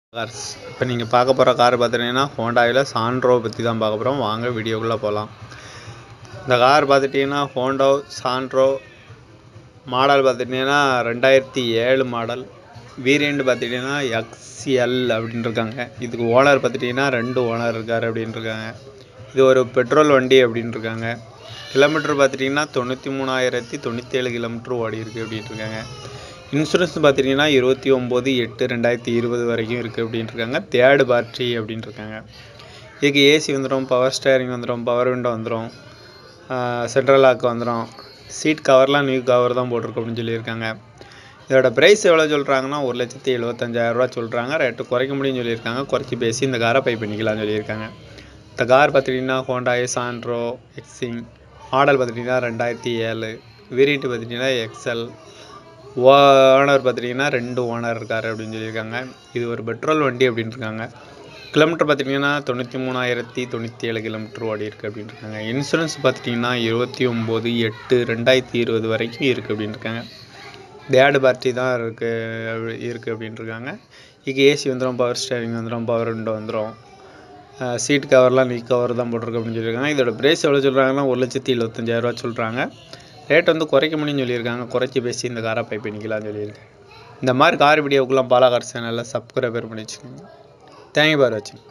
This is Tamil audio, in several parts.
கார்ஸ் இப்போ நீங்கள் பார்க்க போகிற கார் பார்த்துட்டிங்கன்னா ஹோண்டாயில் சாண்ட்ரோ பற்றி தான் பார்க்க போகிறோம் வாங்க வீடியோக்குள்ளே போகலாம் இந்த கார் பார்த்துட்டிங்கன்னா ஹோண்டோ சாண்ட்ரோ மாடல் பார்த்துட்டிங்கன்னா ரெண்டாயிரத்தி ஏழு மாடல் வேரியண்ட் பார்த்துட்டிங்கன்னா எக்ஸ்எல் அப்படின்னு இருக்காங்க இதுக்கு ஓனர் பார்த்துட்டிங்கன்னா ரெண்டு ஓனர் இருக்கார் அப்படின்னு இருக்காங்க இது ஒரு பெட்ரோல் வண்டி அப்படின்னு இருக்காங்க கிலோமீட்டர் பார்த்துட்டிங்கன்னா தொண்ணூற்றி மூணாயிரத்தி தொண்ணூற்றி ஏழு கிலோமீட்டர் ஓடி இருக்குது அப்படின்னு இருக்காங்க இன்சூரன்ஸ் பார்த்துட்டிங்கன்னா இருபத்தி ஒம்பது எட்டு ரெண்டாயிரத்தி இருபது வரைக்கும் இருக்குது அப்படின்னு இருக்காங்க தேர்டு பார்ட்டி அப்படின்னு இருக்காங்க இதுக்கு ஏசி வந்துடும் பவர் ஸ்டேரிங் வந்துடும் பவர் விண்டோ வந்துடும் சென்ட்ரல் லாக் வந்துடும் சீட் கவர்லாம் நியூ கவர் தான் போட்டிருக்கு அப்படின்னு சொல்லியிருக்காங்க இதோட ப்ரைஸ் எவ்வளோ சொல்கிறாங்கன்னா ஒரு லட்சத்தி எழுபத்தஞ்சாயிரரூவா சொல்கிறாங்க ரேட்டு குறைக்க முடியும்னு சொல்லியிருக்காங்க குறைச்சி பேசி இந்த காரை பை பண்ணிக்கலாம்னு சொல்லியிருக்காங்க இந்த கார் பார்த்துட்டிங்கன்னா ஹோண்டாய் சாண்ட்ரோ எக்ஸிங் மாடல் பார்த்துட்டிங்கன்னா ரெண்டாயிரத்தி ஏழு வேரியண்ட் பார்த்துட்டிங்கன்னா எக்ஸல் ஓனர் பார்த்துட்டிங்கன்னா ரெண்டு ஓனர் இருக்கார் அப்படின்னு சொல்லியிருக்காங்க இது ஒரு பெட்ரோல் வண்டி அப்படின்னு இருக்காங்க கிலோமீட்டர் பார்த்துட்டிங்கன்னா தொண்ணூற்றி மூணாயிரத்தி தொண்ணூற்றி ஏழு கிலோமீட்டர் ஓடி இருக்குது அப்படின்னு இருக்காங்க இன்சூரன்ஸ் பார்த்துட்டிங்கன்னா இருபத்தி ஒம்பது எட்டு ரெண்டாயிரத்தி இருபது வரைக்கும் இருக்குது அப்படின்னு இருக்காங்க தேர்டு பார்ட்டி தான் இருக்குது இருக்குது அப்படின்னு இருக்காங்க இதுக்கு ஏசி வந்துடும் பவர் ஸ்டேரிங் வந்துடும் பவர் விண்டோ வந்துடும் சீட் கவர்லாம் நீ கவர் தான் போட்டிருக்கு அப்படின்னு சொல்லியிருக்காங்க இதோட ப்ரைஸ் எவ்வளோ சொல்கிறாங்கன்னா ஒரு லட்சத்தி எழுபத்தஞ்சாயிரரூவா சொல்கிறாங்க ரேட் வந்து குறைக்க முடியும்னு சொல்லியிருக்காங்க குறைச்சி பேசி இந்த காரை பை பண்ணிக்கலாம்னு சொல்லியிருக்காங்க இந்த மாதிரி கார் வீடியோக்குலாம் பாலாகார் சேனலில் சப்ஸ்கிரைபர் பண்ணி வச்சுக்கோங்க தேங்க்யூ பார் வாட்சிங்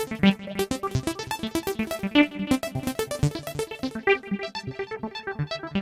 Thank you.